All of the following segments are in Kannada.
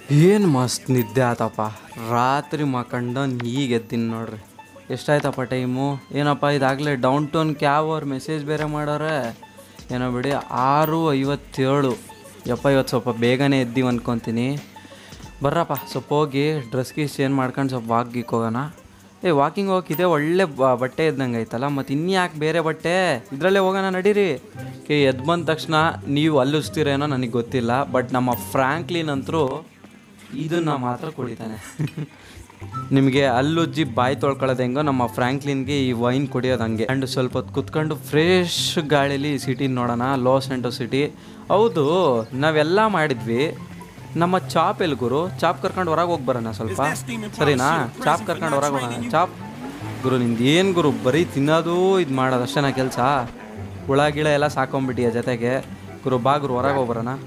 ಏನು ಮಸ್ತ್ ನಿದ್ದೆ ಆತಪ್ಪ ರಾತ್ರಿ ಮಕ್ಕಂಡು ಈಗ ಎದ್ದೀನಿ ನೋಡ್ರಿ ಎಷ್ಟಾಯ್ತಪ್ಪ ಟೈಮು ಏನಪ್ಪ ಇದಾಗಲೇ ಡೌನ್ ಟೌನ್ ಕ್ಯಾಬ್ ಅವ್ರು ಮೆಸೇಜ್ ಬೇರೆ ಮಾಡೋರೆ ಏನೋ ಬಿಡಿ ಆರು ಐವತ್ತೇಳು ಯಪ್ಪ ಇವತ್ತು ಸ್ವಲ್ಪ ಬೇಗನೆ ಎದ್ದೀವಿ ಅನ್ಕೊತೀನಿ ಬರ್ರಪ್ಪ ಸ್ವಲ್ಪ ಹೋಗಿ ಡ್ರೆಸ್ ಗೀಸ್ ಚೇಂಜ್ ಮಾಡ್ಕೊಂಡು ಸ್ವಲ್ಪ ವಾಕ್ ಗೀಕ್ ಹೋಗೋಣ ಏ ವಾಕಿಂಗ್ ಹೋಗಿದ್ದೆ ಒಳ್ಳೆ ಬ- ಬಟ್ಟೆ ಇದ್ದಂಗೆ ಐತಲ್ಲ ಮತ್ತು ಇನ್ಯಾಕೆ ಬೇರೆ ಬಟ್ಟೆ ಇದರಲ್ಲೇ ಹೋಗೋಣ ನಡೀರಿ ಕೆ ಎದ್ದು ಬಂದ ತಕ್ಷಣ ನೀವು ಅಲ್ಲಿಸ್ತೀರೇನೋ ನನಗೆ ಗೊತ್ತಿಲ್ಲ ಬಟ್ ನಮ್ಮ ಫ್ರ್ಯಾಂಕ್ಲಿನ್ ಅಂತರೂ ಇದನ್ನ ಮಾತ್ರ ಕುಡಿತಾನೆ ನಿಮಗೆ ಅಲ್ಲುಜ್ಜಿ ಬಾಯಿ ತೊಳ್ಕೊಳ್ಳೋದು ಹೆಂಗೋ ನಮ್ಮ ಫ್ರ್ಯಾಂಕ್ಲಿನ್ಗೆ ಈ ವೈನ್ ಕುಡಿಯೋದು ಹಂಗೆ ಆ್ಯಂಡ್ ಸ್ವಲ್ಪ ಹೊತ್ತು ಕುತ್ಕೊಂಡು ಫ್ರೆಶ್ ಗಾಳೀಲಿ ಸಿಟಿ ನೋಡೋಣ ಲಾಸ್ ಆ್ಯಂಟೋ ಸಿಟಿ ಹೌದು ನಾವೆಲ್ಲ ಮಾಡಿದ್ವಿ ನಮ್ಮ ಚಾಪ್ ಎಲ್ಲಿ ಗುರು ಚಾಪ್ ಕರ್ಕೊಂಡು ಹೊರಗೆ ಹೋಗಿ ಬರೋಣ ಸ್ವಲ್ಪ ಸರಿನಾ ಚಾಪ್ ಕರ್ಕೊಂಡು ಹೊರಗೆ ಹೋಗೋಣ ಚಾಪ್ ಗುರು ನಿಂದು ಏನು ಗುರು ಬರೀ ತಿನ್ನೋದು ಇದು ಮಾಡೋದು ಅಷ್ಟೇನಾ ಕೆಲಸ ಹುಳ ಗಿಳ ಎಲ್ಲ ಸಾಕೊಂಬಿಟ್ಟಿಯ ಜೊತೆಗೆ ಗುರು ಬಾ ಗುರು ಹೊರಗೆ ಹೋಗಿ ಬರೋಣ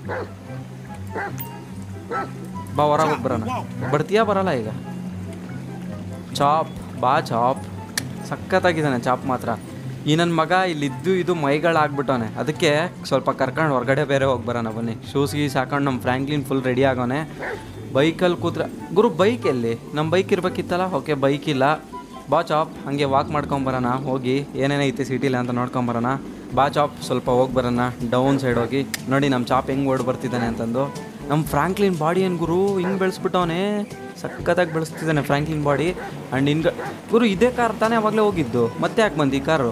ಬಾ ಹೊರಗೆ ಹೋಗಿ ಬರೋಣ ಬರ್ತೀಯಾ ಬರಲ್ಲ ಈಗ ಚಾಪ್ ಬಾ ಚಾಪ್ ಸಖತ್ತಾಗಿದ್ದಾನೆ ಚಾಪ್ ಮಾತ್ರ ಈ ನನ್ನ ಮಗ ಇಲ್ಲಿದ್ದು ಇದು ಮೈಗಳಾಗ್ಬಿಟ್ಟವನೆ ಅದಕ್ಕೆ ಸ್ವಲ್ಪ ಕರ್ಕೊಂಡು ಹೊರಗಡೆ ಬೇರೆ ಹೋಗಿ ಬರೋಣ ಬನ್ನಿ ಶೂಸ್ ಗೀಸ್ ಹಾಕೊಂಡು ನಮ್ಮ ಫ್ರ್ಯಾಂಕ್ಲಿನ್ ಫುಲ್ ರೆಡಿ ಆಗೋನೆ ಬೈಕಲ್ಲಿ ಕೂತ್ರೆ ಗುರು ಬೈಕ್ ಎಲ್ಲಿ ನಮ್ಮ ಬೈಕ್ ಇರ್ಬೇಕಿತ್ತಲ್ಲ ಓಕೆ ಬೈಕ್ ಇಲ್ಲ ಬಾ ಚಾಪ್ ಹಾಗೆ ವಾಕ್ ಮಾಡ್ಕೊಂಬರೋಣ ಹೋಗಿ ಏನೇನೈತೆ ಸಿಟಿಲಿ ಅಂತ ನೋಡ್ಕೊಂಬರೋಣ ಬಾ ಚಾಪ್ ಸ್ವಲ್ಪ ಹೋಗಿ ಬರೋಣ ಡೌನ್ ಸೈಡ್ ಹೋಗಿ ನೋಡಿ ನಮ್ಮ ಚಾಪ್ ಹೆಂಗೆ ಓಡ್ ಬರ್ತಿದ್ದಾನೆ ಅಂತಂದು ನಮ್ಮ ಫ್ರ್ಯಾಂಕ್ಲಿನ್ ಬಾಡಿ ಏನು ಗುರು ಹಿಂಗೆ ಬೆಳೆಸ್ಬಿಟ್ಟವನೆ ಸಖತ್ತಾಗಿ ಬೆಳೆಸ್ತಿದ್ದಾನೆ ಫ್ರ್ಯಾಂಕ್ಲಿನ್ ಬಾಡಿ ಆ್ಯಂಡ್ ಇನ್ಗ ಗುರು ಇದೇ ಕಾರ್ ತಾನೇ ಅವಾಗಲೇ ಹೋಗಿದ್ದು ಮತ್ತೆ ಯಾಕೆ ಬಂದು ಈ ಕಾರು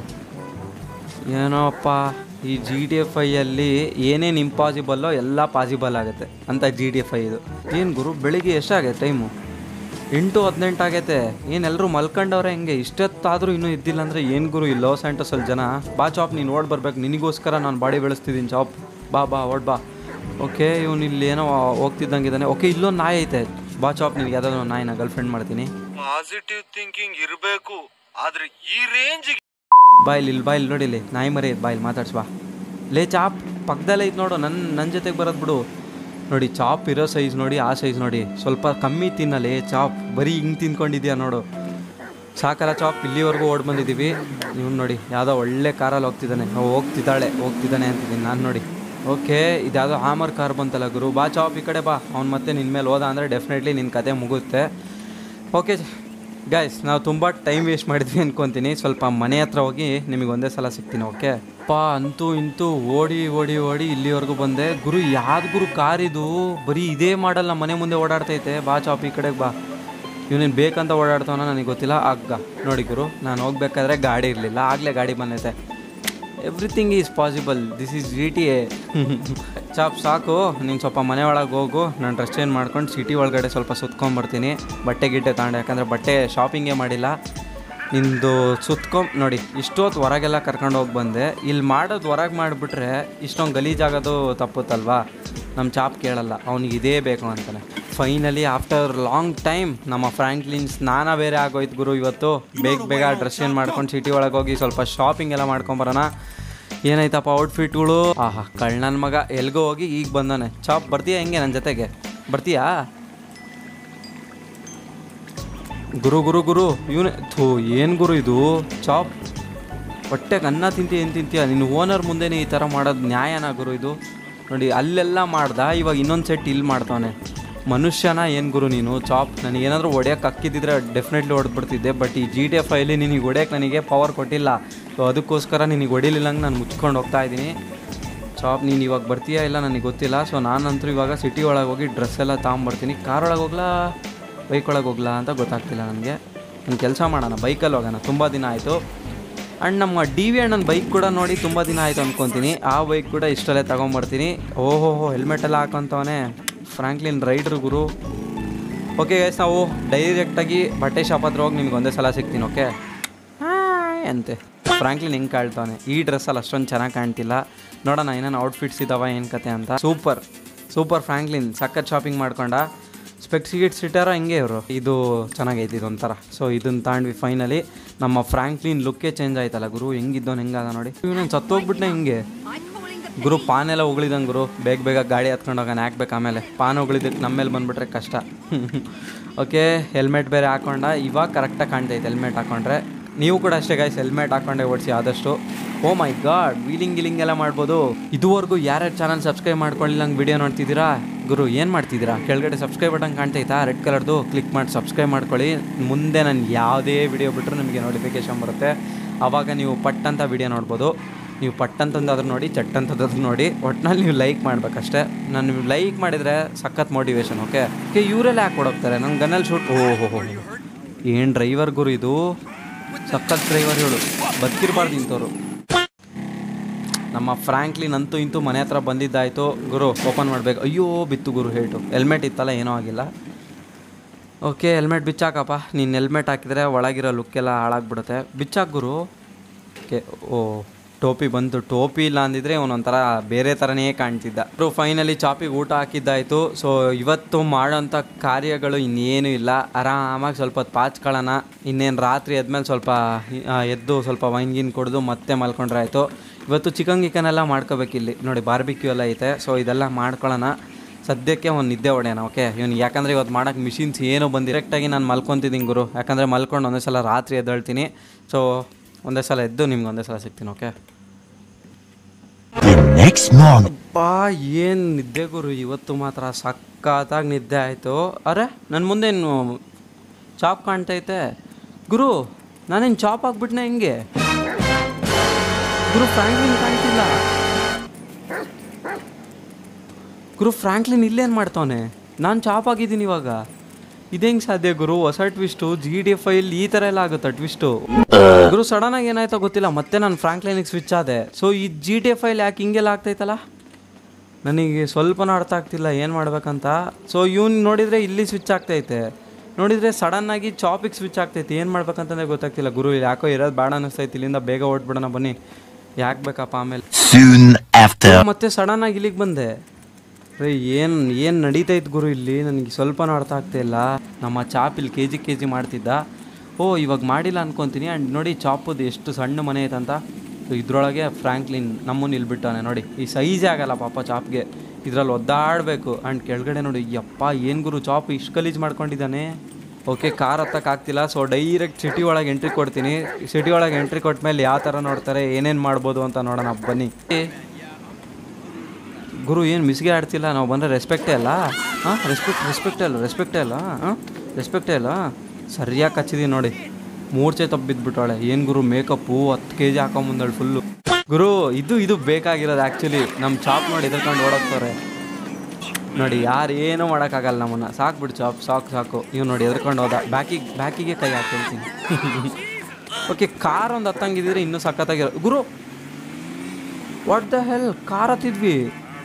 ಏನೋಪ್ಪ ಈ ಜಿ ಡಿ ಎಫ್ ಐಯಲ್ಲಿ ಏನೇನು ಇಂಪಾಸಿಬಲ್ಲೋ ಎಲ್ಲ ಪಾಸಿಬಲ್ ಆಗುತ್ತೆ ಅಂತ ಜಿ ಡಿ ಎಫ್ ಐ ಇದು ಏನು ಗುರು ಬೆಳಿಗ್ಗೆ ಎಷ್ಟಾಗೈತೆ ಟೈಮು ಎಂಟು ಹದಿನೆಂಟು ಆಗೈತೆ ಏನೆಲ್ಲರೂ ಮಲ್ಕೊಂಡವ್ರೆ ಹೆಂಗೆ ಇಷ್ಟೊತ್ತಾದರೂ ಇನ್ನೂ ಇದ್ದಿಲ್ಲ ಅಂದರೆ ಏನು ಗುರು ಈ ಲಾಸ್ ಆ್ಯಂಟೋಸಲ್ಲಿ ಜನ ಬಾ ಚಾಪ್ ನೀನು ಓಡ್ ಬರ್ಬೇಕು ನಿನಗೋಸ್ಕರ ನಾನು ಬಾಡಿ ಬೆಳೆಸ್ತಿದ್ದೀನಿ ಚಾಪ್ ಬಾ ಬಾ ಓಡ್ ಬಾ ಓಕೆ ಇವನು ಇಲ್ಲಿ ಏನೋ ಹೋಗ್ತಿದ್ದಂಗಿದ್ದಾನೆ ಓಕೆ ಇಲ್ಲೊಂದು ನಾಯಿ ಐತೆ ಬಾ ಚಾಪ್ ನಿನಗೆ ಯಾವುದಾದ್ರು ಒಂದು ನಾಯಿನ ಗರ್ಲ್ ಫ್ರೆಂಡ್ ಮಾಡ್ತೀನಿ ಪಾಸಿಟಿವ್ ಥಿಂಕಿಂಗ್ ಇರಬೇಕು ಆದ್ರೆ ಈ ರೇಂಜ್ ಬಾಯ್ಲಿ ಇಲ್ಲಿ ಬಾಯ್ಲಿ ನೋಡಿಲಿ ನಾಯಿ ಮರಿ ಬಾಯ್ಲಿ ಮಾತಾಡ್ಸ್ ಬಾ ಲೇ ಚಾಪ್ ಪಕ್ಕದಲ್ಲೇ ಐತೆ ನೋಡು ನನ್ನ ನನ್ನ ಜೊತೆಗೆ ಬರೋದು ಬಿಡು ನೋಡಿ ಚಾಪ್ ಇರೋ ಸೈಜ್ ನೋಡಿ ಆ ಸೈಜ್ ನೋಡಿ ಸ್ವಲ್ಪ ಕಮ್ಮಿ ತಿನ್ನಲೇ ಚಾಪ್ ಬರೀ ಹಿಂಗೆ ತಿನ್ಕೊಂಡಿದ್ಯಾ ನೋಡು ಸಾಕಲ್ಲ ಚಾಪ್ ಇಲ್ಲಿವರೆಗೂ ಓಡ್ ಬಂದಿದ್ದೀವಿ ಇವ್ನು ನೋಡಿ ಯಾವುದೋ ಒಳ್ಳೆ ಕಾರಲ್ಲಿ ಹೋಗ್ತಿದ್ದಾನೆ ಅವ್ ಹೋಗ್ತಿದ್ದಾಳೆ ಹೋಗ್ತಿದ್ದಾನೆ ಅಂತಿದ್ದೀನಿ ನಾನು ನೋಡಿ ಓಕೆ ಇದ್ಯಾವುದೋ ಹಾಮರ್ ಕಾರ್ ಬಂತಲ್ಲ ಗುರು ಬಾ ಚಾಪ್ ಈ ಕಡೆ ಬಾ ಅವ್ನು ಮತ್ತೆ ನಿನ್ನ ಮೇಲೆ ಹೋದ ಅಂದರೆ ಡೆಫಿನೆಟ್ಲಿ ನಿನ್ನ ಕತೆ ಮುಗುತ್ತೆ ಓಕೆ ಗಾಯ್ಸ್ ನಾವು ತುಂಬ ಟೈಮ್ ವೇಸ್ಟ್ ಮಾಡಿದ್ವಿ ಅನ್ಕೊತೀನಿ ಸ್ವಲ್ಪ ಮನೆ ಹತ್ರ ಹೋಗಿ ನಿಮಗೆ ಒಂದೇ ಸಲ ಸಿಗ್ತೀನಿ ಓಕೆ ಪಾ ಅಂತೂ ಇಂತೂ ಓಡಿ ಓಡಿ ಓಡಿ ಇಲ್ಲಿವರೆಗೂ ಬಂದೆ ಗುರು ಯಾವ್ದು ಗುರು ಕಾರ್ ಇದು ಬರೀ ಇದೇ ಮಾಡಲ್ಲ ಮನೆ ಮುಂದೆ ಓಡಾಡ್ತೈತೆ ಬಾ ಚಾಪ್ ಈ ಕಡೆಗೆ ಬಾ ಇವನೇನು ಬೇಕಂತ ಓಡಾಡ್ತಾವನ ನನಗೆ ಗೊತ್ತಿಲ್ಲ ಆಗ ನೋಡಿ ಗುರು ನಾನು ಹೋಗ್ಬೇಕಾದ್ರೆ ಗಾಡಿ ಇರಲಿಲ್ಲ ಆಗಲೇ ಗಾಡಿ ಬಂದೈತೆ everything is possible this is G T A Chop ಸಾಕು ನೀನು ಸ್ವಲ್ಪ ಮನೆ ಒಳಗೆ ಹೋಗು ನಾನು ಡ್ರೆಸ್ ಚೇಂಜ್ ಮಾಡ್ಕೊಂಡು ಸಿಟಿ ಒಳಗಡೆ ಸ್ವಲ್ಪ ಸುತ್ಕೊಂಬರ್ತೀನಿ ಬಟ್ಟೆ ಗಿಟ್ಟೆ ತಗೊಂಡು ಯಾಕಂದರೆ ಬಟ್ಟೆ ಶಾಪಿಂಗೇ ಮಾಡಿಲ್ಲ ನಿಂದು ಸುತ್ಕೊಂಡ್ ನೋಡಿ ಇಷ್ಟೊತ್ತು ಹೊರಗೆಲ್ಲ ಕರ್ಕೊಂಡು ಹೋಗಿ ಬಂದೆ ಇಲ್ಲಿ ಮಾಡೋದು ಹೊರಗೆ ಮಾಡಿಬಿಟ್ರೆ ಇಷ್ಟೊಂದು ಗಲೀಜಾಗೋದು ತಪ್ಪುತ್ತಲ್ವಾ ನಮ್ಮ ಚಾಪ್ ಕೇಳಲ್ಲ ಅವ್ನಿಗೆ ಇದೇ ಬೇಕು ಅಂತಾನೆ ಫೈನಲಿ ಆಫ್ಟರ್ ಲಾಂಗ್ ಟೈಮ್ ನಮ್ಮ ಫ್ರ್ಯಾಂಕ್ಲಿನ್ ಸ್ನಾನ ಬೇರೆ ಆಗೋಯ್ತು ಗುರು ಇವತ್ತು ಬೇಗ ಬೇಗ ಡ್ರೆಸ್ ಚೇಂಜ್ ಮಾಡ್ಕೊಂಡು ಸಿಟಿ ಒಳಗೆ ಹೋಗಿ ಸ್ವಲ್ಪ ಶಾಪಿಂಗ್ ಎಲ್ಲ ಮಾಡ್ಕೊಂಬರೋಣ ಏನಾಯ್ತಪ್ಪ ಔಟ್ಫಿಟ್ಗಳು ಆಹಾ ಕಳ್ಳನ ಮಗ ಎಲ್ಗೋ ಹೋಗಿ ಈಗ ಬಂದಾನೆ ಚಾಪ್ ಬರ್ತೀಯಾ ಹೆಂಗೆ ನನ್ನ ಜೊತೆಗೆ ಬರ್ತೀಯಾ ಗುರು ಗುರು ಗುರು ಇವನೇ ಥೂ ಏನು ಗುರು ಇದು ಚಾಪ್ ಹೊಟ್ಟೆಗೆ ಅನ್ನ ತಿಂತೀಯ ಏನು ತಿಂತೀಯ ನಿನ್ನ ಓನರ್ ಮುಂದೆನೇ ಈ ಥರ ಮಾಡೋದು ನ್ಯಾಯನಾ ಗುರು ಇದು ನೋಡಿ ಅಲ್ಲೆಲ್ಲ ಮಾಡ್ದ ಇವಾಗ ಇನ್ನೊಂದು ಸೆಟ್ ಇಲ್ಲಿ ಮಾಡ್ತಾವನೆ ಮನುಷ್ಯನ ಏನು ಗುರು ನೀನು ಚಾಪ್ ನನಗೇನಾದರೂ ಹೊಡೆಯೋಕೆ ಅಕ್ಕಿದ್ದಿದ್ರೆ ಡೆಫಿನೆಟ್ಲಿ ಹೊಡೆದ್ಬಿಡ್ತಿದ್ದೆ ಬಟ್ ಈ ಜಿ ಟಿ ಎಫ್ ಐಲಿ ನಿನಗೆ ಹೊಡೆಯೋಕೆ ನನಗೆ ಪವರ್ ಕೊಟ್ಟಿಲ್ಲ ಸೊ ಅದಕ್ಕೋಸ್ಕರ ನಿನಗೆ ಹೊಡಿಲಿಲ್ಲಂಗೆ ನಾನು ಮುಚ್ಕೊಂಡು ಹೋಗ್ತಾ ಇದ್ದೀನಿ ಚಾಪ್ ನೀನು ಇವಾಗ ಬರ್ತೀಯಾ ಇಲ್ಲ ನನಗೆ ಗೊತ್ತಿಲ್ಲ ಸೊ ನಾನಂತರೂ ಇವಾಗ ಸಿಟಿ ಒಳಗೆ ಹೋಗಿ ಡ್ರೆಸ್ ಎಲ್ಲ ತೊಗೊಂಬರ್ತೀನಿ ಕಾರ್ ಒಳಗೆ ಹೋಗ್ಲಾ ಬೈಕ್ ಒಳಗೆ ಹೋಗ್ಲಾ ಅಂತ ಗೊತ್ತಾಗ್ತಿಲ್ಲ ನನಗೆ ಒಂದು ಕೆಲಸ ಮಾಡೋಣ ಬೈಕಲ್ಲಿ ಹೋಗೋಣ ತುಂಬ ದಿನ ಆಯಿತು ಆ್ಯಂಡ್ ನಮ್ಮ ಡಿ ವಿ ಅಣ್ಣನ ಬೈಕ್ ಕೂಡ ನೋಡಿ ತುಂಬ ದಿನ ಆಯಿತು ಅಂದ್ಕೊತೀನಿ ಆ ಬೈಕ್ ಕೂಡ ಇಷ್ಟಲ್ಲೇ ತೊಗೊಂಬರ್ತೀನಿ ಓಹೋ ಹೋ ಹೆಲ್ಮೆಟ್ ಎಲ್ಲ ಹಾಕೊಂತವನೆ ಫ್ರಾಂಕ್ಲಿನ್ ರೈಡ್ರು ಗುರು ಓಕೆ ಗೈಸ್ ನಾವು ಡೈರೆಕ್ಟಾಗಿ ಬಟ್ಟೆ ಶಾಪ್ ಹತ್ರ ಹೋಗಿ ನಿಮ್ಗೆ ಒಂದೇ ಸಲ ಸಿಗ್ತೀನಿ ಓಕೆ ಹಾಯ್ ಅಂತೆ ಫ್ರಾಂಕ್ಲಿನ್ ಹೆಂಗೆ ಕಾಳ್ತಾನೆ ಈ ಡ್ರೆಸ್ಸಲ್ಲಿ ಅಷ್ಟೊಂದು ಚೆನ್ನಾಗಿ ಕಾಣ್ತಿಲ್ಲ ನೋಡೋಣ ಏನೇನು ಔಟ್ಫಿಟ್ಸ್ ಇದಾವ ಏನು ಕತೆ ಅಂತ ಸೂಪರ್ ಸೂಪರ್ ಫ್ರಾಂಕ್ಲಿನ್ ಸಖತ್ ಶಾಪಿಂಗ್ ಮಾಡ್ಕೊಂಡ ಸ್ಪೆಕ್ಸ್ ಗಿಟ್ಸ್ ಇಟ್ಟಾರ ಹಿಂಗೆ ಇವರು ಇದು ಚೆನ್ನಾಗೈತಿ ಇದೊಂಥರ ಸೊ ಇದನ್ನ ತಾಂಡ್ವಿ ಫೈನಲಿ ನಮ್ಮ ಫ್ರಾಂಕ್ಲಿನ್ ಲುಕ್ಕೇ ಚೇಂಜ್ ಆಯ್ತಲ್ಲ ಗುರು ಹೆಂಗಿದ್ದವನು ಹೆಂಗಾದ ನೋಡಿ ಇವನು ಸತ್ತೋಗ್ಬಿಟ್ನೆ ಹಿಂಗೆ ಗುರು ಪಾನ್ ಎಲ್ಲ ಉಗಳಿದಂಗೆ ಗುರು ಬೇಗ ಬೇಗ ಗಾಡಿ ಹತ್ಕೊಂಡು ಹೋಗೋಣ ಹಾಕ್ಬೇಕು ಆಮೇಲೆ ಪಾನ್ ಉಗಳಿದಕ್ಕೆ ನಮ್ಮ ಮೇಲೆ ಬಂದುಬಿಟ್ರೆ ಕಷ್ಟ ಓಕೆ ಹೆಲ್ಮೆಟ್ ಬೇರೆ ಹಾಕೊಂಡ ಇವಾಗ ಕರೆಕ್ಟಾಗಿ ಕಾಣ್ತೈತೆ ಹೆಲ್ಮೆಟ್ ಹಾಕೊಂಡ್ರೆ ನೀವು ಕೂಡ ಅಷ್ಟೇ ಗೈಸ್ ಹೆಲ್ಮೆಟ್ ಹಾಕೊಂಡೆ ಓಡಿಸಿ ಆದಷ್ಟು ಓ ಮೈ ಗಾಡ್ ವೀಲಿಂಗ್ ಗಿಲಿಂಗ್ ಎಲ್ಲ ಮಾಡ್ಬೋದು ಇದುವರೆಗೂ ಯಾರ್ಯಾರು ಚಾನಲ್ ಸಬ್ಸ್ಕ್ರೈಬ್ ಮಾಡ್ಕೊಳ್ಳಿಲ್ಲ ಹಂಗೆ ವಿಡಿಯೋ ನೋಡ್ತಿದ್ದೀರಾ ಗುರು ಏನು ಮಾಡ್ತಿದ್ದೀರಾ ಕೆಳಗಡೆ ಸಬ್ಸ್ಕ್ರೈಬ್ ಬಟನ್ ಕಾಣ್ತೈತಾ ರೆಡ್ ಕಲರ್ದು ಕ್ಲಿಕ್ ಮಾಡಿ ಸಬ್ಸ್ಕ್ರೈಬ್ ಮಾಡ್ಕೊಳ್ಳಿ ಮುಂದೆ ನಾನು ಯಾವುದೇ ವಿಡಿಯೋ ಬಿಟ್ಟರು ನಿಮಗೆ ನೋಟಿಫಿಕೇಶನ್ ಬರುತ್ತೆ ಆವಾಗ ನೀವು ಪಟ್ ಅಂತ ವಿಡಿಯೋ ನೋಡ್ಬೋದು ನೀವು ಪಟ್ ಅಂತಂದಾದ್ರೂ ನೋಡಿ ಚಟ್ ಅಂತಂದಾದ್ರೂ ನೋಡಿ ಒಟ್ನಲ್ಲಿ ನೀವು ಲೈಕ್ ಮಾಡ್ಬೇಕಷ್ಟೇ ನಾನು ನೀವು ಲೈಕ್ ಮಾಡಿದರೆ ಸಖತ್ ಮೋಟಿವೇಶನ್ ಓಕೆ ಓಕೆ ಇವರೆಲ್ಲ ಯಾಕೆ ಕೊಡೋಗ್ತಾರೆ ನನ್ನ ಗನ್ನಲ್ಲಿ ಶೂಟ್ ಓಹೋ ಹೋ ಏನು ಡ್ರೈವರ್ ಗುರು ಇದು ಸಖತ್ ಡ್ರೈವರ್ ಹೇಳು ಬದುಕಿರಬಾರ್ದು ಇಂಥವ್ರು ನಮ್ಮ ಫ್ರ್ಯಾಂಕ್ಲಿನ್ ಅಂತೂ ಇಂತೂ ಮನೆ ಹತ್ರ ಬಂದಿದ್ದಾಯ್ತು ಗುರು ಓಪನ್ ಮಾಡಬೇಕು ಅಯ್ಯೋ ಬಿತ್ತು ಗುರು ಹೇಳ್ಟು ಹೆಲ್ಮೆಟ್ ಇತ್ತಲ್ಲ ಏನೂ ಆಗಿಲ್ಲ ಓಕೆ ಹೆಲ್ಮೆಟ್ ಬಿಚ್ಚಾಕಪ್ಪ ನೀನು ಹೆಲ್ಮೆಟ್ ಹಾಕಿದರೆ ಒಳಗಿರೋ ಲುಕ್ಕೆಲ್ಲ ಹಾಳಾಗ್ಬಿಡುತ್ತೆ ಬಿಚ್ಚಾಕ್ ಗುರು ಓಕೆ ಓ ಟೋಪಿ ಬಂತು ಟೋಪಿ ಇಲ್ಲ ಅಂದಿದ್ರೆ ಅವನೊಂಥರ ಬೇರೆ ಥರನೇ ಕಾಣ್ತಿದ್ದ ಅವರು ಫೈನಲಿ ಚಾಪಿಗೆ ಊಟ ಹಾಕಿದ್ದಾಯಿತು ಸೊ ಇವತ್ತು ಮಾಡೋಂಥ ಕಾರ್ಯಗಳು ಇನ್ನೇನು ಇಲ್ಲ ಆರಾಮಾಗಿ ಸ್ವಲ್ಪ ಹೊತ್ತು ಪಾಚ್ಕೊಳ್ಳೋಣ ಇನ್ನೇನು ರಾತ್ರಿ ಎದ್ಮೇಲೆ ಸ್ವಲ್ಪ ಆ, ಎದ್ದು ಸ್ವಲ್ಪ ವೈನ್ ಗಿನ್ ಕುಡಿದು ಮತ್ತೆ ಮಲ್ಕೊಂಡ್ರೆ ಆಯಿತು ಇವತ್ತು ಚಿಕನ್ ಗಿಕನ್ ಎಲ್ಲ ಮಾಡ್ಕೋಬೇಕಿಲ್ಲಿ ನೋಡಿ ಬಾರ್ಬಿಕ್ಯೂ ಎಲ್ಲ ಐತೆ ಸೊ ಇದೆಲ್ಲ ಮಾಡ್ಕೊಳ್ಳೋಣ ಸದ್ಯಕ್ಕೆ ಒಂದು ನಿದ್ದೆ ಹೊಡೆಯೋಣ ಓಕೆ ಇವ್ನು ಯಾಕಂದರೆ ಇವತ್ತು ಮಾಡೋಕ್ಕೆ ಮಿಷಿನ್ಸ್ ಏನೂ ಬಂದು ಡೈರೆಕ್ಟಾಗಿ ನಾನು ಮಲ್ಕೊತಿದ್ದೀನಿ ಗುರು ಯಾಕಂದರೆ ಮಲ್ಕೊಂಡು ಒಂದೇ ಸಲ ರಾತ್ರಿ ಎದ್ದೇಳ್ತೀನಿ ಸೊ ಒಂದೇ ಸಲ ಎದ್ದು ನಿಮ್ಗೆ ಒಂದೇ ಸಲ ಸಿಗ್ತೀನಿ ಓಕೆ The next morning. ಅಪ್ಪಾ ಏನು ನಿದ್ದೆ ಗುರು ಇವತ್ತು ಮಾತ್ರ ಸಖತ್ತಾಗಿ ನಿದ್ದೆ ಆಯಿತು ಅರೆ ನನ್ನ ಮುಂದೇನು ಚಾಪ್ ಕಾಣ್ತೈತೆ ಗುರು ನಾನೇನು ಚಾಪ್ ಹಾಕ್ಬಿಟ್ನೆ ಹೆಂಗೆ ಗುರು ಫ್ರ್ಯಾಂಕ್ಲಿನ್ ಕಾಣ್ತಿಲ್ಲ ಗುರು ಫ್ರ್ಯಾಂಕ್ಲಿನ್ ಇಲ್ಲೇನು ಮಾಡ್ತಾವನೆ ನಾನು ಚಾಪ್ ಆಗಿದ್ದೀನಿ ಇವಾಗ ಇದೇಂಗೆ ಸಾಧ್ಯ ಗುರು ಹೊಸ ಟ್ವಿಸ್ಟು ಜಿ ಡಿ ಎಫ್ ಐಲಿ ಈ ಥರ ಎಲ್ಲ ಆಗುತ್ತಾ ಟ್ವಿಸ್ಟು ಗುರು ಸಡನ್ ಆಗಿ ಏನಾಯ್ತೋ ಗೊತ್ತಿಲ್ಲ ಮತ್ತೆ ನಾನು ಫ್ರಾಂಕ್ಲೈನಿಗೆ ಸ್ವಿಚ್ ಆದೆ ಸೊ ಈ ಜಿ ಟಿ ಎಫ್ ಐಲಿ ಯಾಕೆ ಹಿಂಗೆಲ್ಲ ಆಗ್ತೈತಲ್ಲ ನನಗೆ ಸ್ವಲ್ಪನೂ ಅರ್ಥ ಆಗ್ತಿಲ್ಲ ಏನು ಮಾಡ್ಬೇಕಂತ ಸೊ ಇವ್ನು ನೋಡಿದರೆ ಇಲ್ಲಿ ಸ್ವಿಚ್ ಆಗ್ತೈತೆ ನೋಡಿದರೆ ಸಡನ್ನಾಗಿ ಚಾಪಿಗೆ ಸ್ವಿಚ್ ಆಗ್ತೈತೆ ಏನು ಮಾಡ್ಬೇಕಂತಂದ್ರೆ ಗೊತ್ತಾಗ್ತಿಲ್ಲ ಗುರು ಇಲ್ಲಿ ಯಾಕೋ ಇರೋದು ಬೇಡ ಅನ್ನಿಸ್ತೈತೆ ಇಲ್ಲಿಂದ ಬೇಗ ಓಡ್ಬಿಡೋಣ ಬನ್ನಿ ಯಾಕೆ ಬೇಕಪ್ಪ ಆಮೇಲೆ Soon after. ಮತ್ತೆ ಸಡನ್ ಆಗಿ ಇಲ್ಲಿಗೆ ಬಂದೆ ರೇ ಏನು ಏನು ನಡೀತೈತೆ ಗುರು ಇಲ್ಲಿ ನನಗೆ ಸ್ವಲ್ಪನೂ ಅರ್ಥ ಆಗ್ತಾ ಇಲ್ಲ ನಮ್ಮ ಚಾಪ್ ಇಲ್ಲಿ ಕೆ ಜಿ ಕೆ ಜಿ ಮಾಡ್ತಿದ್ದ ಓ ಇವಾಗ ಮಾಡಿಲ್ಲ ಅನ್ಕೊತೀನಿ ಆ್ಯಂಡ್ ನೋಡಿ ಚಾಪದು ಎಷ್ಟು ಸಣ್ಣ ಮನೆ ಐತಂತ ಇದ್ರೊಳಗೆ ಫ್ರ್ಯಾಂಕ್ಲಿನ್ ನಮ್ಮನ್ನು ಇಲ್ಲಿ ಬಿಟ್ಟವನೆ ನೋಡಿ ಈ ಸೈಜೇ ಆಗಲ್ಲ ಪಾಪ ಚಾಪ್ಗೆ ಇದ್ರಲ್ಲಿ ಒದ್ದಾಡಬೇಕು ಆ್ಯಂಡ್ ಕೆಳಗಡೆ ನೋಡಿ ಯಪ್ಪ ಏನು ಗುರು ಚಾಪ್ ಇಷ್ಟು ಗಲೀಜು ಮಾಡ್ಕೊಂಡಿದ್ದಾನೆ ಓಕೆ ಕಾರ್ ಹತ್ತಕ್ಕಾಗ್ತಿಲ್ಲ ಸೊ ಡೈರೆಕ್ಟ್ ಸಿಟಿ ಒಳಗೆ ಎಂಟ್ರಿ ಕೊಡ್ತೀನಿ ಸಿಟಿ ಒಳಗೆ ಎಂಟ್ರಿ ಕೊಟ್ಮೇಲೆ ಯಾವ ಥರ ನೋಡ್ತಾರೆ ಏನೇನು ಮಾಡ್ಬೋದು ಅಂತ ನೋಡೋಣ ಬನ್ನಿ ಏ, ಗುರು ಏನು ಮಿಸ್ಗೆ ಆಡ್ತಿಲ್ಲ ನಾವು ಬಂದರೆ ರೆಸ್ಪೆಕ್ಟೇ ಅಲ್ಲ ಹಾಂ ರೆಸ್ಪೆಕ್ಟ್ ರೆಸ್ಪೆಕ್ಟೇ ಅಲ್ಲ ರೆಸ್ಪೆಕ್ಟೇ ಅಲ್ಲ ಹಾಂ ರೆಸ್ಪೆಕ್ಟೇ ಅಲ್ಲ ಸರಿಯಾಗಿ ಕಚ್ಚಿದೀನಿ ನೋಡಿ ಮೂರ್ಛೆ ತಪ್ಪಿದ್ಬಿಟ್ಟವಳೆ ಏನು ಗುರು ಮೇಕಪ್ಪು ಹತ್ತು ಕೆ ಜಿ ಹಾಕೊಂಬಂದಳು ಫುಲ್ಲು ಗುರು ಇದು ಇದು ಬೇಕಾಗಿರೋದು ಆ್ಯಕ್ಚುಲಿ ನಮ್ಮ ಚಾಪ್ ನೋಡಿ ಎದ್ಕೊಂಡು ಓಡೋಗ್ತಾರೆ ನೋಡಿ ಯಾರು ಏನೂ ಮಾಡೋಕ್ಕಾಗಲ್ಲ ನಮ್ಮನ್ನು ಸಾಕು ಬಿಡು ಚಾಪ್ ಸಾಕು ಸಾಕು ಇವ್ ನೋಡಿ ಎದ್ಕೊಂಡು ಹೋದ ಬ್ಯಾಕಿಗೆ ಬ್ಯಾಕಿಗೆ ಕೈ ಹಾಕ್ಕೊಳ್ತೀನಿ ಓಕೆ ಕಾರ್ ಒಂದು ಹತ್ತಂಗಿದ್ರೆ ಇನ್ನೂ ಸಖತ್ತಾಗಿರೋ ಗುರು ವಾಟ್ ದ ಹೆಲ್ ಕಾರ್ ಹತ್ತಿದ್ವಿ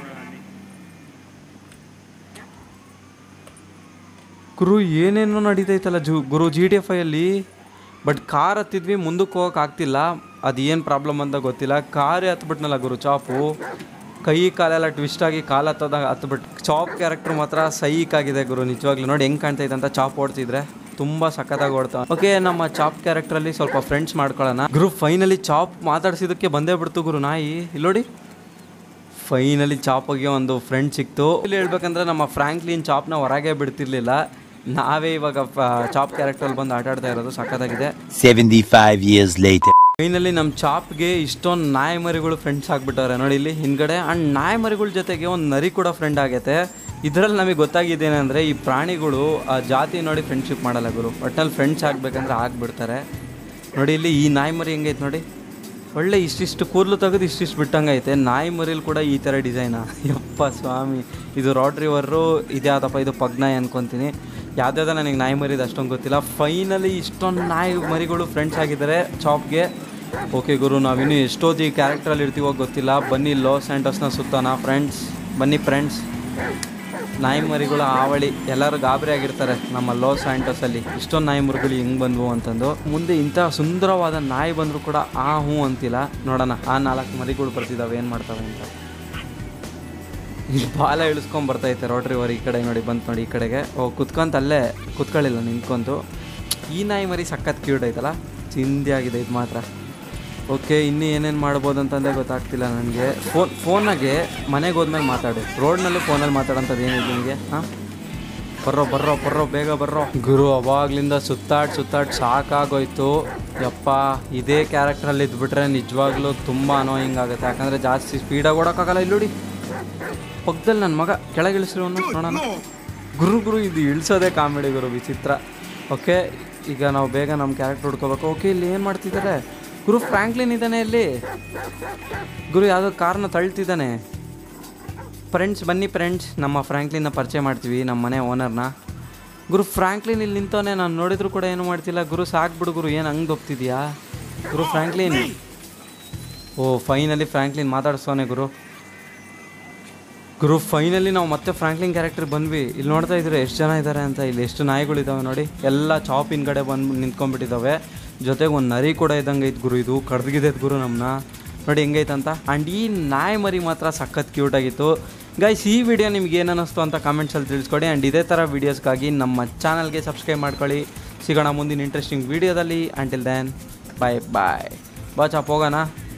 ಗುರು ಏನೇನೋ ನಡೀತೈತಲ್ಲ ಜು ಗುರು ಜಿ ಡಿ ಎಫ್ ಐಯಲ್ಲಿ ಬಟ್ ಕಾರ್ ಹತ್ತಿದ್ವಿ ಮುಂದಕ್ಕೆ ಹೋಗಕ್ಕೆ ಆಗ್ತಿಲ್ಲ ಅದು ಏನು ಪ್ರಾಬ್ಲಮ್ ಅಂತ ಗೊತ್ತಿಲ್ಲ ಕಾರೇ ಹತ್ಬಿಟ್ನಲ್ಲ ಗುರು ಚಾಪು ಕೈ ಕಾಲೆಲ್ಲ ಟ್ವಿಸ್ಟ್ ಆಗಿ ಕಾಲು ಹತ್ತದಾಗ ಹತ್ಬಿಟ್ಟು ಚಾಪ್ ಕ್ಯಾರೆಕ್ಟರ್ ಮಾತ್ರ ಸೈಕ್ ಆಗಿದೆ ಗುರು ನಿಜವಾಗ್ಲೂ ನೋಡಿ ಹೆಂಗೆ ಕಾಣ್ತೈತೆ ಅಂತ ಚಾಪ್ ಓಡ್ತಿದ್ರೆ ತುಂಬ ಸಖತ್ತಾಗಿ ಓಡ್ತಾ ಓಕೆ ನಮ್ಮ ಚಾಪ್ ಕ್ಯಾರೆಕ್ಟ್ರಲ್ಲಿ ಸ್ವಲ್ಪ ಫ್ರೆಂಡ್ಸ್ ಮಾಡ್ಕೊಳ್ಳೋಣ ಗುರು ಫೈನಲಿ ಚಾಪ್ ಮಾತಾಡ್ಸಿದ್ದಕ್ಕೆ ಬಂದೇ ಬಿಡ್ತು ಗುರು ನಾಯಿ ಇಲ್ಲಿ ನೋಡಿ ಫೈನಲಿ ಚಾಪಿಗೆ ಒಂದು ಫ್ರೆಂಡ್ ಸಿಕ್ತು ಇಲ್ಲಿ ಹೇಳ್ಬೇಕಂದ್ರೆ ನಮ್ಮ ಫ್ರ್ಯಾಂಕ್ಲಿನ್ ಚಾಪ್ನ ಹೊರಗೆ ಬಿಡ್ತಿರ್ಲಿಲ್ಲ ನಾವೇ ಇವಾಗ ಚಾಪ್ ಕ್ಯಾರೆಕ್ಟರ್ ಬಂದು ಆಟ ಆಡ್ತಾ ಇರೋದು ಸಖತ್ತಾಗಿದೆ 75 years later. ಫೈನಲಿ ನಮ್ಮ ಚಾಪ್ಗೆ ಇಷ್ಟೊಂದು ನಾಯಿ ಮರಿಗಳು ಫ್ರೆಂಡ್ಸ್ ಆಗ್ಬಿಟ್ಟವ್ರೆ ನೋಡಿ ಇಲ್ಲಿ ಹಿಂದ್ಗಡೆ ಆ್ಯಂಡ್ ನಾಯಿ ಮರಿಗಳ ಜೊತೆಗೆ ಒಂದು ನರಿ ಕೂಡ ಫ್ರೆಂಡ್ ಆಗೈತೆ ಇದರಲ್ಲಿ ನಮಗೆ ಗೊತ್ತಾಗಿದ್ದೇನೆಂದರೆ ಈ ಪ್ರಾಣಿಗಳು ಆ ಜಾತಿ ನೋಡಿ ಫ್ರೆಂಡ್ಶಿಪ್ ಮಾಡಲ್ಲ ಗುರು ಒಟ್ಟಲ್ಲಿ ಫ್ರೆಂಡ್ಸ್ ಆಗ್ಬೇಕಂದ್ರೆ ಆಗ್ಬಿಡ್ತಾರೆ ನೋಡಿ ಇಲ್ಲಿ ಈ ನಾಯಿ ಮರಿ ಹೆಂಗೈತೆ ನೋಡಿ ಒಳ್ಳೆ ಇಷ್ಟಿಷ್ಟು ಕೂದಲು ತೆಗೆದು ಇಷ್ಟಿಷ್ಟು ಬಿಟ್ಟಂಗೈತೆ ನಾಯಿ ಮರಿಲಿ ಕೂಡ ಈ ಥರ ಡಿಸೈನಾ ಯಪ್ಪ ಸ್ವಾಮಿ ಇದು ರಾಡ್ ರಿವರು ಇದ್ಯಾವುದಪ್ಪ ಇದು ಪಗ್ನಾಯಿ ಅನ್ಕೊತೀನಿ ಯಾವ್ದಾವ್ದು ನನಗೆ ನಾಯಿ ಮರಿದು ಅಷ್ಟೊಂದು ಗೊತ್ತಿಲ್ಲ ಫೈನಲಿ ಇಷ್ಟೊಂದು ನಾಯಿ ಮರಿಗಳು ಫ್ರೆಂಡ್ಸ್ ಆಗಿದ್ದಾರೆ ಚಾಪ್ಗೆ ಓಕೆ ಗುರು ನಾವಿನ್ನೂ ಎಷ್ಟೊತ್ತು ಈ ಕ್ಯಾರೆಕ್ಟ್ರಲ್ಲಿ ಇರ್ತೀವೋ ಗೊತ್ತಿಲ್ಲ ಬನ್ನಿ ಲಾಸ್ ಆ್ಯಂಟಸ್ನ ಸುತ್ತಾನ ಫ್ರೆಂಡ್ಸ್ ಬನ್ನಿ ಫ್ರೆಂಡ್ಸ್ ನಾಯಿ ಮರಿಗಳು ಆವಳಿ ಎಲ್ಲರೂ ಗಾಬರಿ ಆಗಿರ್ತಾರೆ ನಮ್ಮ ಲಾಸ್ ಆ್ಯಂಟಸಲ್ಲಿ ಇಷ್ಟೊಂದು ನಾಯಿ ಮರಿಗಳು ಹೆಂಗೆ ಬಂದ್ವು ಅಂತಂದು ಮುಂದೆ ಇಂಥ ಸುಂದರವಾದ ನಾಯಿ ಬಂದರೂ ಕೂಡ ಆ ಹೂ ಅಂತಿಲ್ಲ ನೋಡೋಣ ಆ ನಾಲ್ಕು ಮರಿಗಳು ಬರ್ತಿದ್ದಾವೆ ಏನು ಮಾಡ್ತವೆ ಅಂತ ಇಲ್ಲಿ ಬಾಲ ಇಳಿಸ್ಕೊಂಡ್ ಬರ್ತೈತೆ ರೋಟ್ರಿವರ್ ಈ ಕಡೆ ನೋಡಿ ಬಂತು ನೋಡಿ ಈ ಕಡೆಗೆ ಓ ಕುತ್ಕೊಂತ ಅಲ್ಲೇ ಕುತ್ಕೊಳ್ಳಿಲ್ಲ ನಿಂತ್ಕೊಂತು ಈ ನಾಯಿ ಮರಿ ಸಖತ್ ಕ್ಯೂಟ್ ಐತಲ್ಲ ಚಿಂದಿ ಆಗಿದೆ ಇದು ಮಾತ್ರ ಓಕೆ ಇನ್ನೂ ಏನೇನು ಮಾಡ್ಬೋದು ಅಂತಂದೇ ಗೊತ್ತಾಗ್ತಿಲ್ಲ ನನಗೆ ಫೋನ್ ಫೋನಾಗೆ ಮನೆಗೆ ಹೋದ್ಮೇಲೆ ಮಾತಾಡು ರೋಡ್ನಲ್ಲೂ ಫೋನಲ್ಲಿ ಮಾತಾಡೋಂಥದ್ದು ಏನಿದೆ ನಿಮಗೆ ಹಾಂ ಬರ್ರೋ ಬರ್ರೋ ಬರ್ರೋ ಬೇಗ ಬರ್ರೋ ಗುರು ಅವಾಗ್ಲಿಂದ ಸುತ್ತಾಡ್ ಸುತ್ತಾಡ್ ಸಾಕಾಗೋಯ್ತು ಯಪ್ಪ ಇದೇ ಕ್ಯಾರೆಕ್ಟ್ರಲ್ಲಿ ಇದ್ಬಿಟ್ರೆ ನಿಜವಾಗ್ಲೂ ತುಂಬ ಅನೋಯಿಂಗ್ ಆಗುತ್ತೆ ಯಾಕಂದರೆ ಜಾಸ್ತಿ ಸ್ಪೀಡಾಗಿ ಓಡೋಕ್ಕಾಗಲ್ಲ ಇಲ್ಲಿ ನೋಡಿ ಪಕ್ಕದಲ್ಲಿ ನನ್ನ ಮಗ ಕೆಳಗೆ ಇಳಿಸಿರೋನು ನೋಡೋಣ ಗುರು ಗುರು ಇದು ಇಳಿಸೋದೇ ಕಾಮಿಡಿ ಗುರು ವಿಚಿತ್ರ ಓಕೆ ಈಗ ನಾವು ಬೇಗ ನಮ್ಮ ಕ್ಯಾರೆಕ್ಟರ್ ಹುಡ್ಕೋಬೇಕು ಓಕೆ ಇಲ್ಲಿ ಏನು ಮಾಡ್ತಿದ್ದಾರೆ ಗುರು ಫ್ರ್ಯಾಂಕ್ಲಿನ್ ಇದ್ದಾನೆ ಇಲ್ಲಿ ಗುರು ಯಾವುದೋ ಕಾರ್ನ ತಳ್ತಿದ್ದಾನೆ ಫ್ರೆಂಡ್ಸ್ ಬನ್ನಿ ಫ್ರೆಂಡ್ಸ್ ನಮ್ಮ ಫ್ರ್ಯಾಂಕ್ಲಿನ್ನ ಪರಿಚಯ ಮಾಡ್ತೀವಿ ನಮ್ಮ ಮನೆ ಓನರ್ನ ಗುರು ಫ್ರ್ಯಾಂಕ್ಲಿನ್ ಇಲ್ಲಿ ನಿಂತವನೆ ನಾನು ನೋಡಿದ್ರು ಕೂಡ ಏನು ಮಾಡ್ತಿಲ್ಲ ಗುರು ಸಾಕ್ಬಿಡು ಗುರು ಏನು ಹಂಗೆ ಒಪ್ತಿದ್ಯಾ ಗುರು ಫ್ರ್ಯಾಂಕ್ಲಿನ್ ಓ ಫೈನಲಿ ಫ್ರ್ಯಾಂಕ್ಲಿನ್ ಮಾತಾಡಿಸೋನೆ ಗುರು ಗುರು ಫೈನಲಿ ನಾವು ಮತ್ತೆ ಫ್ರ್ಯಾಂಕ್ಲಿನ್ ಕ್ಯಾರೆಕ್ಟರ್ ಬಂದ್ವಿ ಇಲ್ಲಿ ನೋಡ್ತಾ ಇದ್ರೆ ಎಷ್ಟು ಜನ ಇದ್ದಾರೆ ಅಂತ ಇಲ್ಲಿ ಎಷ್ಟು ನಾಯಿಗಳಿದ್ದಾವೆ ನೋಡಿ ಎಲ್ಲ ಚಾಪ್ ಹಿಂದ್ಗಡೆ ಬಂದು ನಿಂತ್ಕೊಂಡ್ಬಿಟ್ಟಿದ್ದಾವೆ ಜೊತೆಗೆ ಒಂದು ನರಿ ಕೂಡ ಇದ್ದಂಗೆ ಐತೆ ಗುರು ಇದು ಕಡ್ದಿದೆ ಗುರು ನಮ್ಮನ್ನ ನೋಡಿ ಹೆಂಗೈತೆ ಅಂತ ಆ್ಯಂಡ್ ಈ ನಾಯಿ ಮರಿ ಮಾತ್ರ ಸಖತ್ ಕ್ಯೂಟಾಗಿತ್ತು ಗೈಸ್ ಈ ವಿಡಿಯೋ ನಿಮ್ಗೆ ಏನು ಅನ್ನಿಸ್ತು ಅಂತ ಕಾಮೆಂಟ್ಸಲ್ಲಿ ತಿಳಿಸ್ಕೊಡಿ ಆ್ಯಂಡ್ ಇದೇ ಥರ ವೀಡಿಯೋಸ್ಗಾಗಿ ನಮ್ಮ ಚಾನಲ್ಗೆ ಸಬ್ಸ್ಕ್ರೈಬ್ ಮಾಡ್ಕೊಳ್ಳಿ ಸಿಗೋಣ ಮುಂದಿನ ಇಂಟ್ರೆಸ್ಟಿಂಗ್ ವೀಡಿಯೋದಲ್ಲಿ ಆ್ಯಂಟಿಲ್ ದೆನ್ ಬಾಯ್ ಬಾಯ್ ಬಾ ಚಾಪ್ ಹೋಗೋಣ